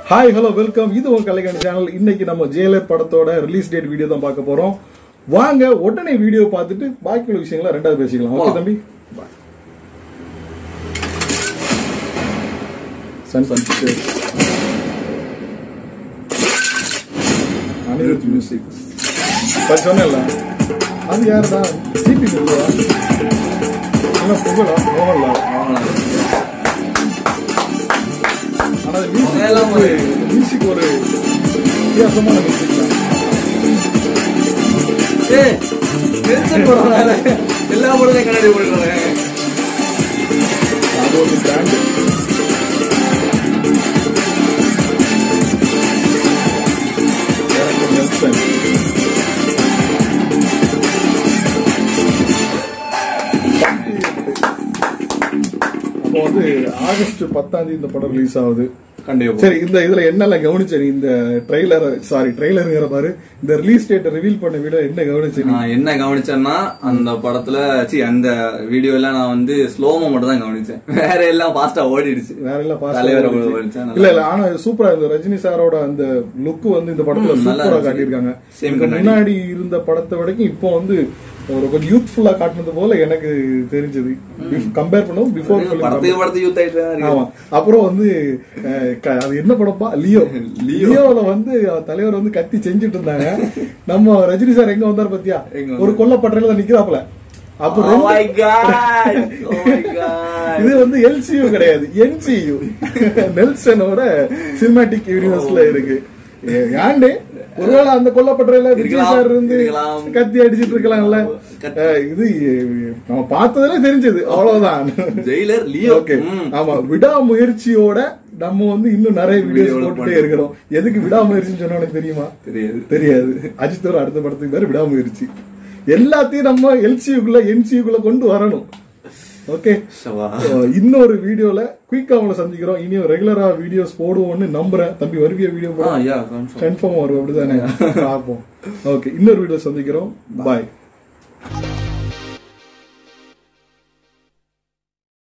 Hi hello welcome இது உங்க கலைக்காணி channel இன்னைக்கு நம்ம ஜெயலர் படத்தோட ரிலீஸ் டேட் வீடியோ தான் பார்க்க போறோம் வாங்க உடனே வீடியோ பார்த்துட்டு பாக்கி உள்ள விஷயங்களை ரெண்டாவது பேசிக்கலாம் ஓகே தம்பி சன் சன் அனிருத் மியூசிக் இப்ப சொன்னேன்ல அது யாருடா ஜிபி சொல்லுவா என்ன புகழா மோகன்லால் ஆனா அது music அதெல்லாம் ஒரு மியூசிக் ஒரு வித்தியாசமான மியூசிக் தான் ஏய், நெல்சன் படம் வேற. எல்லா படத்தையும் கண்ணாடி போட்டுறாங்க அது ஒரு பிராண்ட் நெல்சன் அப்போ வந்து ஆகஸ்ட் பத்தாம் தேதி இந்த படம் ரிலீஸ் ஆகுது கண்டிப்பா சரி இந்த இதுல என்னெல்லாம் கவனிச்ச நீ இந்த ட்ரெய்லர் சாரி ட்ரெய்லருங்கிற மாதிரி இந்த ரிலீஸ் டேட் ரிவீல் பண்ண வீடியோ என்ன கவனிச்ச நீ நான் என்ன கவனிச்சேன்னா அந்த படத்துல சி அந்த வீடியோ எல்லாம் நான் வந்து ஸ்லோமோ மட்டும் தான் கவனிச்சேன் வேற எல்லாம் ஃபாஸ்டா ஓடிடுச்சு வேற எல்லாம் fast ஆ தலைவரை ஓடிச்சு. ஓடிச்சா நல்லா இல்ல இல்ல ஆனா இது சூப்பரா இந்த ரஜினி சாரோட அந்த லுக் வந்து இந்த படத்துல ம், நல்லா சூப்பரா இருந்துச்சு. காட்டியிருக்காங்க Same இதுக்கு கண்ணாடி. முன்னாடி இருந்த படத்தை வரைக்கும் இப்போ வந்து ஒரு கொஞ்சம் யூத்ஃபுல்லா காட்டுனது போல எனக்கு தெரிஞ்சது கம்பேர் பண்ணும் பிஃபோர் படத்துக்கு படத்துக்கு யூத் ஆயிட்டு தான் இருக்கு. ஆமா அப்புறம் வந்து அஹ், க- அது என்ன படப்பா லியோ லியோ. லியோல வந்து தலைவர் வந்து கத்தி செஞ்சுட்டு இருந்தாங்க நம்ம ரஜினி சார் எங்க வந்தாரு பாத்தியா எங்க ஒரு கொல்லப்பட்டறையில தான் நிக்கிறாப்ல அப்ப Oh ரெண்டு- my God! Oh my God! இது வந்து எல்சியு கிடையாது என்சியு நெல்சனோட சினிமாட்டிக் யூனிவர்ஸ்ல இருக்கு ஏ- ஏன்டே ஒருவேளை அந்த கொல்லப்பட்டறையில விஜய் இருக்கலாம், சார் இருந்து இருக்கலாம். கத்தி அடிச்சிட்டு இருக்கலாம்ல கத்தி. அஹ் இது நம்ம பார்த்ததுல தெரிஞ்சது அவ்வளவுதான் ஜெயிலர் லியோ ஓகே ம். ஆமா விடாமுயற்சியோட நம்ம வந்து இன்னும் நிறைய வீடியோஸ் Video போட்டுட்டே போட்டு. இருக்கிறோம் எதுக்கு விடாமுயற்சின்னு சொன்ன உனக்கு தெரியுமா தெரியாது தெரியாது அஜித்தோட அடுத்த படத்துக்கு பேரு விடாமுயற்சி எல்லாத்தையும் நம்ம எல்சியுக்குள்ள என்சியுக்குள்ள கொண்டு வரணும் ஓகே ஷவா. இன்னொரு வீடியோல குயிக்கா உங்களை சந்திக்கிறோம் இனியும் ரெகுலரா வீடியோஸ் போடுவோம்னு நம்புறேன் தம்பி வருவிய வீடியோ ஆ, போட yeah, confirm. கன்ஃபார்ம் வரும் அப்படிதானே பார்ப்போம் ஓகே இன்னொரு வீடியோ சந்திக்கிறோம் பாய்